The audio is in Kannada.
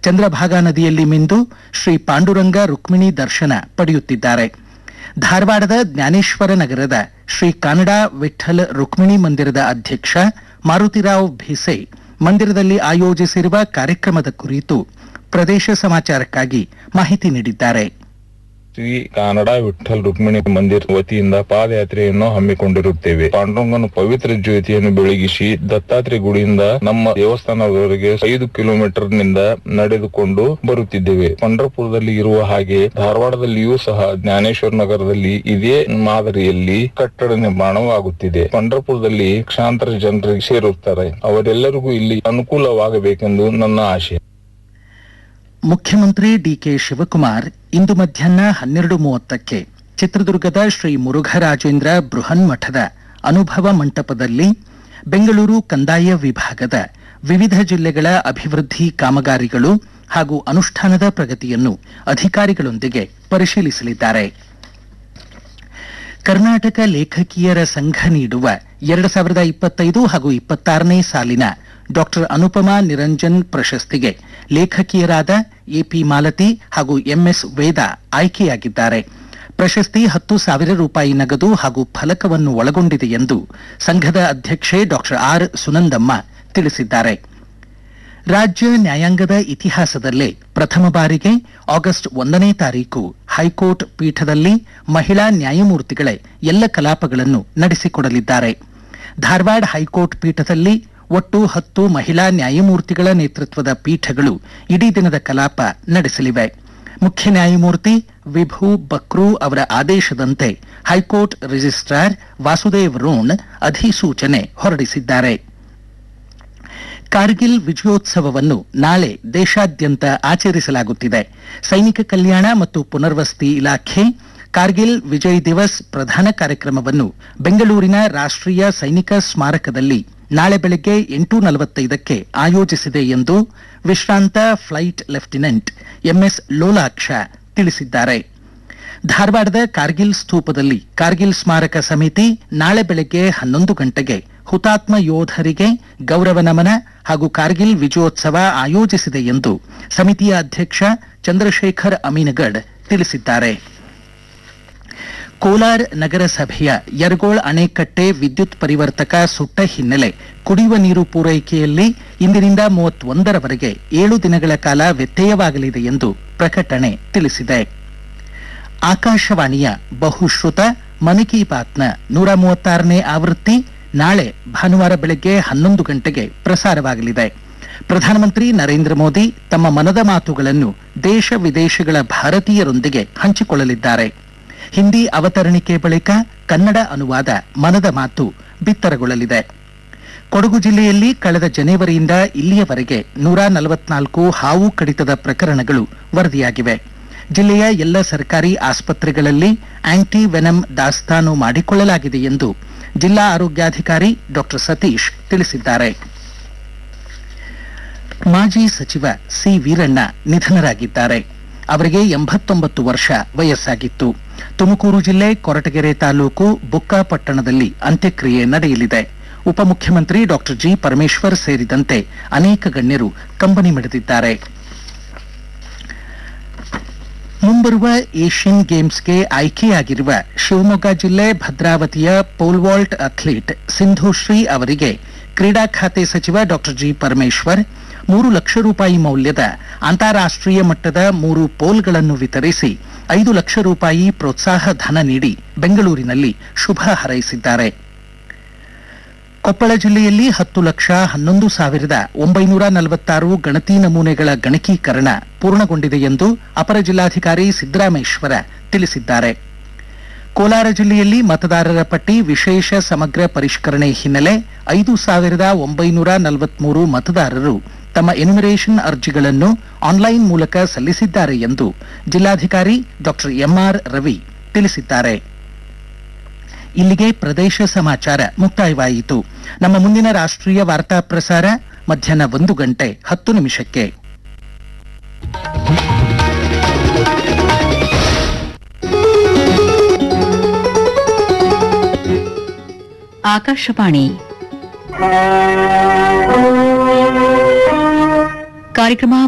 ಚಂದ್ರಭಾಗಾ ನದಿಯಲ್ಲಿ ಮಿಂದು ಶ್ರೀ ಪಾಂಡುರಂಗ ರುಕ್ಮಿಣಿ ದರ್ಶನ ಪಡೆಯುತ್ತಿದ್ದಾರೆ ಧಾರವಾಡದ ಜ್ಞಾನೇಶ್ವರ ನಗರದ ಶ್ರೀ ಕಾನಡಾ ವಿಠ್ಠಲ್ ರುಕ್ಮಿಣಿ ಮಂದಿರದ ಅಧ್ಯಕ್ಷ ಮಾರುತಿರಾವ್ ಭಿಸೆ ಮಂದಿರದಲ್ಲಿ ಆಯೋಜಿಸಿರುವ ಕಾರ್ಯಕ್ರಮದ ಕುರಿತು ಪ್ರದೇಶ ಸಮಾಚಾರಕ್ಕಾಗಿ ಮಾಹಿತಿ ನೀಡಿದ್ದಾರೆ ಶ್ರೀ ಕಾನಡ ವಿಠ್ಠಲ್ ರುಕ್ಮಿಣಿ ಮಂದಿರ ವತಿಯಿಂದ ಪಾದಯಾತ್ರೆಯನ್ನು ಹಮ್ಮಿಕೊಂಡಿರುತ್ತೇವೆ ಪಾಂಡುರಂಗನ ಪವಿತ್ರ ಜ್ಯೋತಿಯನ್ನು ಬೆಳಗಿಸಿ ದತ್ತಾತ್ರೇಯ ಗುಡಿಯಿಂದ ನಮ್ಮ ದೇವಸ್ಥಾನದವರೆಗೆ ಐದು ಕಿಲೋಮೀಟರ್ ನಿಂದ ನಡೆದುಕೊಂಡು ಬರುತ್ತಿದ್ದೇವೆ ಪಂಡರಪುರದಲ್ಲಿ ಇರುವ ಹಾಗೆ ಧಾರವಾಡದಲ್ಲಿಯೂ ಸಹ ಜ್ಞಾನೇಶ್ವರ ನಗರದಲ್ಲಿ ಇದೇ ಮಾದರಿಯಲ್ಲಿ ಕಟ್ಟಡ ನಿರ್ಮಾಣವಾಗುತ್ತಿದೆ ಪಂಡರಪುರದಲ್ಲಿ ಲಕ್ಷಾಂತರ ಜನರಿಗೆ ಸೇರುತ್ತಾರೆ ಅವರೆಲ್ಲರಿಗೂ ಇಲ್ಲಿ ಅನುಕೂಲವಾಗಬೇಕೆಂದು ನನ್ನ ಆಶೆ ಮುಖ್ಯಮಂತ್ರಿ ಡಿಕೆ ಶಿವಕುಮಾರ್ ಇಂದು ಮಧ್ಯಾಹ್ನ ಹನ್ನೆರಡು ಮೂವತ್ತಕ್ಕೆ ಚಿತ್ರದುರ್ಗದ ಶ್ರೀ ಮುರುಘರಾಜೇಂದ್ರ ಬೃಹನ್ಮಠದ ಅನುಭವ ಮಂಟಪದಲ್ಲಿ ಬೆಂಗಳೂರು ಕಂದಾಯ ವಿಭಾಗದ ವಿವಿಧ ಜಿಲ್ಲೆಗಳ ಅಭಿವೃದ್ಧಿ ಕಾಮಗಾರಿಗಳು ಹಾಗೂ ಅನುಷ್ಠಾನದ ಪ್ರಗತಿಯನ್ನು ಅಧಿಕಾರಿಗಳೊಂದಿಗೆ ಪರಿಶೀಲಿಸಲಿದ್ದಾರೆ ಕರ್ನಾಟಕ ಲೇಖಕಿಯರ ಸಂಘ ನೀಡುವ ಎರಡು ಸಾವಿರದ ಇಪ್ಪತ್ತೈದು ಹಾಗೂ ಇಪ್ಪತ್ತಾರನೇ ಸಾಲಿನ ಡಾಕ್ಟರ್ ಅನುಪಮಾ ನಿರಂಜನ್ ಪ್ರಶಸ್ತಿಗೆ ಲೇಖಕಿಯರಾದ ಎಪಿ ಮಾಲತಿ ಹಾಗೂ ಎಂಎಸ್ ವೇದ ಆಯ್ಕೆಯಾಗಿದ್ದಾರೆ ಪ್ರಶಸ್ತಿ ಹತ್ತು ಸಾವಿರ ರೂಪಾಯಿ ನಗದು ಹಾಗೂ ಫಲಕವನ್ನು ಒಳಗೊಂಡಿದೆ ಎಂದು ಸಂಘದ ಅಧ್ಯಕ್ಷೆ ಡಾಕ್ಟರ್ ಆರ್ ಸುನಂದಮ್ಮ ತಿಳಿಸಿದ್ದಾರೆ ರಾಜ್ಯ ನ್ಯಾಯಾಂಗದ ಇತಿಹಾಸದಲ್ಲೇ ಪ್ರಥಮ ಬಾರಿಗೆ ಆಗಸ್ಟ್ ಒಂದನೇ ತಾರೀಕು ಹೈಕೋರ್ಟ್ ಪೀಠದಲ್ಲಿ ಮಹಿಳಾ ನ್ಯಾಯಮೂರ್ತಿಗಳೇ ಎಲ್ಲ ಕಲಾಪಗಳನ್ನು ನಡೆಸಿಕೊಡಲಿದ್ದಾರೆ ಧಾರವಾಡ ಹೈಕೋರ್ಟ್ ಪೀಠದಲ್ಲಿ ಒಟ್ಟು ಹತ್ತು ಮಹಿಳಾ ನ್ಯಾಯಮೂರ್ತಿಗಳ ನೇತೃತ್ವದ ಪೀಠಗಳು ಇಡೀ ದಿನದ ಕಲಾಪ ನಡೆಸಲಿವೆ ಮುಖ್ಯ ನ್ಯಾಯಮೂರ್ತಿ ವಿಭು ಬಕ್ರೂ ಅವರ ಆದೇಶದಂತೆ ಹೈಕೋರ್ಟ್ ರಿಜಿಸ್ಟ್ರಾರ್ ವಾಸುದೇವ್ ರೋಣ್ ಅಧಿಸೂಚನೆ ಹೊರಡಿಸಿದ್ದಾರೆ ಕಾರ್ಗಿಲ್ ವಿಜಯೋತ್ಸವವನ್ನು ನಾಳೆ ದೇಶಾದ್ಯಂತ ಆಚರಿಸಲಾಗುತ್ತಿದೆ ಸೈನಿಕ ಕಲ್ಯಾಣ ಮತ್ತು ಪುನರ್ವಸತಿ ಇಲಾಖೆ ಕಾರ್ಗಿಲ್ ವಿಜಯ್ ದಿವಸ್ ಪ್ರಧಾನ ಕಾರ್ಯಕ್ರಮವನ್ನು ಬೆಂಗಳೂರಿನ ರಾಷ್ಟ್ರೀಯ ಸೈನಿಕ ಸ್ಮಾರಕದಲ್ಲಿ ನಾಳೆ ಬೆಳಗ್ಗೆ ಎಂಟು ನಲವತ್ತೈದಕ್ಕೆ ಆಯೋಜಿಸಿದೆ ಎಂದು ವಿಶ್ರಾಂತ ಫ್ಲೈಟ್ ಲೆಫ್ಟಿನೆಂಟ್ ಎಂಎಸ್ ಲೋಲಾಕ್ಷ ತಿಳಿಸಿದ್ದಾರೆ ಧಾರವಾಡದ ಕಾರ್ಗಿಲ್ ಸ್ತೂಪದಲ್ಲಿ ಕಾರ್ಗಿಲ್ ಸ್ಮಾರಕ ಸಮಿತಿ ನಾಳೆ ಬೆಳಗ್ಗೆ ಹನ್ನೊಂದು ಗಂಟೆಗೆ ಹುತಾತ್ಮ ಯೋಧರಿಗೆ ಗೌರವ ನಮನ ಹಾಗೂ ಕಾರ್ಗಿಲ್ ವಿಜಯೋತ್ಸವ ಆಯೋಜಿಸಿದೆ ಎಂದು ಸಮಿತಿಯ ಅಧ್ಯಕ್ಷ ಚಂದ್ರಶೇಖರ್ ಅಮೀನಗಡ್ ತಿಳಿಸಿದ್ದಾರೆ ಕೋಲಾರ ನಗರಸಭೆಯ ಯರಗೋಳ್ ಅಣೆಕಟ್ಟೆ ವಿದ್ಯುತ್ ಪರಿವರ್ತಕ ಸುಟ್ಟ ಹಿನ್ನೆಲೆ ಕುಡಿಯುವ ನೀರು ಪೂರೈಕೆಯಲ್ಲಿ ಇಂದಿನಿಂದ ಮೂವತ್ತೊಂದರವರೆಗೆ ಏಳು ದಿನಗಳ ಕಾಲ ವ್ಯತ್ಯಯವಾಗಲಿದೆ ಎಂದು ಪ್ರಕಟಣೆ ತಿಳಿಸಿದೆ ಆಕಾಶವಾಣಿಯ ಬಹುಶ್ರುತ ಮನ್ ಕಿ ಬಾತ್ನ ನೂರ ಮೂವತ್ತಾರನೇ ಆವೃತ್ತಿ ನಾಳೆ ಭಾನುವಾರ ಬೆಳಗ್ಗೆ ಹನ್ನೊಂದು ಗಂಟೆಗೆ ಪ್ರಸಾರವಾಗಲಿದೆ ಪ್ರಧಾನಮಂತ್ರಿ ನರೇಂದ್ರ ಮೋದಿ ತಮ್ಮ ಮನದ ಮಾತುಗಳನ್ನು ದೇಶ ವಿದೇಶಗಳ ಭಾರತೀಯರೊಂದಿಗೆ ಹಂಚಿಕೊಳ್ಳಲಿದ್ದಾರೆ ಹಿಂದಿ ಅವತರಣಿಕೆ ಬಳಿಕ ಕನ್ನಡ ಅನುವಾದ ಮನದ ಮಾತು ಬಿತ್ತರಗೊಳ್ಳಲಿದೆ ಕೊಡಗು ಜಿಲ್ಲೆಯಲ್ಲಿ ಕಳೆದ ಜನವರಿಯಿಂದ ಇಲ್ಲಿಯವರೆಗೆ ನೂರ ನಲವತ್ನಾಲ್ಕು ಹಾವು ಕಡಿತದ ಪ್ರಕರಣಗಳು ವರದಿಯಾಗಿವೆ ಜಿಲ್ಲೆಯ ಎಲ್ಲ ಸರ್ಕಾರಿ ಆಸ್ಪತ್ರೆಗಳಲ್ಲಿ ಆಂಟಿ ವೆನಮ್ ದಾಸ್ತಾನು ಮಾಡಿಕೊಳ್ಳಲಾಗಿದೆ ಎಂದು ಜಿಲ್ಲಾ ಆರೋಗ್ಯಾಧಿಕಾರಿ ಡಾಕ್ಟರ್ ಸತೀಶ್ ತಿಳಿಸಿದ್ದಾರೆ ಮಾಜಿ ಸಚಿವ ಸಿ ವೀರಣ್ಣ ನಿಧನರಾಗಿದ್ದಾರೆ ಅವರಿಗೆ ಎಂಬತ್ತೊಂಬತ್ತು ವರ್ಷ ವಯಸ್ಸಾಗಿತ್ತು ತುಮಕೂರು ಜಿಲ್ಲೆ ಕೊರಟಗೆರೆ ತಾಲೂಕು ಬುಕ್ಕಾಪಟ್ಟಣದಲ್ಲಿ ಅಂತ್ಯಕ್ರಿಯೆ ನಡೆಯಲಿದೆ ಉಪಮುಖ್ಯಮಂತ್ರಿ ಡಾಕ್ಟರ್ ಜಿ ಪರಮೇಶ್ವರ್ ಸೇರಿದಂತೆ ಅನೇಕ ಗಣ್ಯರು ಕಂಬನಿ ಮಿಡಿದಿದ್ದಾರೆ ಮುಂಬರುವ ಏಷ್ಯನ್ ಗೇಮ್ಸ್ಗೆ ಆಯ್ಕೆಯಾಗಿರುವ ಶಿವಮೊಗ್ಗ ಜಿಲ್ಲೆ ಭದ್ರಾವತಿಯ ಪೋಲ್ ವಾಲ್ಟ್ ಅಥ್ಲೀಟ್ ಸಿಂಧುಶ್ರೀ ಅವರಿಗೆ ಕ್ರೀಡಾ ಖಾತೆ ಸಚಿವ ಡಾಕ್ಟರ್ ಜಿ ಪರಮೇಶ್ವರ್ ಮೂರು ಲಕ್ಷ ರೂಪಾಯಿ ಮೌಲ್ಯದ ಅಂತಾರಾಷ್ಟ್ರೀಯ ಮಟ್ಟದ ಮೂರು ಪೋಲ್ಗಳನ್ನು ವಿತರಿಸಿ ಐದು ಲಕ್ಷ ರೂಪಾಯಿ ಪ್ರೋತ್ಸಾಹ ಧನ ನೀಡಿ ಬೆಂಗಳೂರಿನಲ್ಲಿ ಶುಭ ಹಾರೈಸಿದ್ದಾರೆ ಕೊಪ್ಪಳ ಜಿಲ್ಲೆಯಲ್ಲಿ ಹತ್ತು ಲಕ್ಷ ಹನ್ನೊಂದು ಸಾವಿರದ ಒಂಬೈನೂರ ನಲವತ್ತಾರು ಗಣತಿ ನಮೂನೆಗಳ ಗಣಕೀಕರಣ ಪೂರ್ಣಗೊಂಡಿದೆ ಎಂದು ಅಪರ ಜಿಲ್ಲಾಧಿಕಾರಿ ಸಿದ್ದರಾಮೇಶ್ವರ ತಿಳಿಸಿದ್ದಾರೆ ಕೋಲಾರ ಜಿಲ್ಲೆಯಲ್ಲಿ ಮತದಾರರ ಪಟ್ಟಿ ವಿಶೇಷ ಸಮಗ್ರ ಪರಿಷ್ಕರಣೆ ಹಿನ್ನೆಲೆ ಐದು ಸಾವಿರದ ಒಂಬೈನೂರ ನಲವತ್ಮೂರು ಮತದಾರರು ತಮ್ಮ ಎನ್ಯುಮರೇಷನ್ ಅರ್ಜಿಗಳನ್ನು ಆನ್ಲೈನ್ ಮೂಲಕ ಸಲ್ಲಿಸಿದ್ದಾರೆ ಎಂದು ಜಿಲ್ಲಾಧಿಕಾರಿ ಡಾಕ್ಟರ್ ಎಂಆರ್ ರವಿ ತಿಳಿಸಿದ್ದಾರೆ ಇಲ್ಲಿಗೆ ಪ್ರದೇಶ ಸಮಾಚಾರ ಮುಕ್ತಾಯವಾಯಿತು ನಮ್ಮ ಮುಂದಿನ ರಾಷ್ಟ್ರೀಯ ವಾರ್ತಾ ಪ್ರಸಾರ ಮಧ್ಯಾಹ್ನ ಒಂದು ಗಂಟೆ ಹತ್ತು ನಿಮಿಷಕ್ಕೆ ಆಕಾಶವಾಣಿ ಕಾರ್ಯಕ್ರಮ